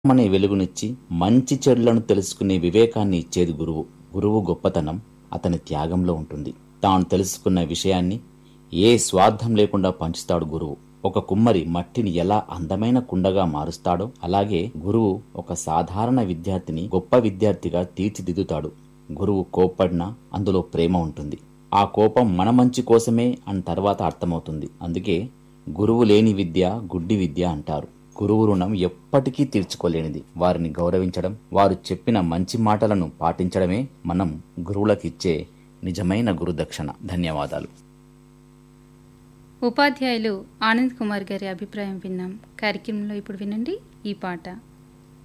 అనే వెలుగునిచ్చి మంచి చెడులను తెలుసుకునే వివేకాన్ని ఇచ్చేది గురువు గురువు గొప్పతనం అతని త్యాగంలో ఉంటుంది తాను తెలుసుకున్న విషయాన్ని ఏ స్వార్థం లేకుండా పంచుతాడు గురువు ఒక కుమ్మరి మట్టిని ఎలా అందమైన కుండగా మారుస్తాడో అలాగే గురువు ఒక సాధారణ విద్యార్థిని గొప్ప విద్యార్థిగా తీర్చిదిద్దుతాడు గురువు కోప్పడినా అందులో ప్రేమ ఉంటుంది ఆ కోపం మన మంచి కోసమే అని తర్వాత అర్థమవుతుంది అందుకే గురువు లేని విద్య గుడ్డి విద్య అంటారు గురువు రుణం ఎప్పటికీ తీర్చుకోలేనిది వారిని గౌరవించడం వారు చెప్పిన మంచి మాటలను పాటించడమే మనం గురువులకిచ్చే నిజమైన గురుదక్షిణ ధన్యవాదాలు ఉపాధ్యాయులు ఆనంద్ కుమార్ గారి అభిప్రాయం విన్నాం కార్యక్రమంలో ఇప్పుడు వినండి ఈ పాట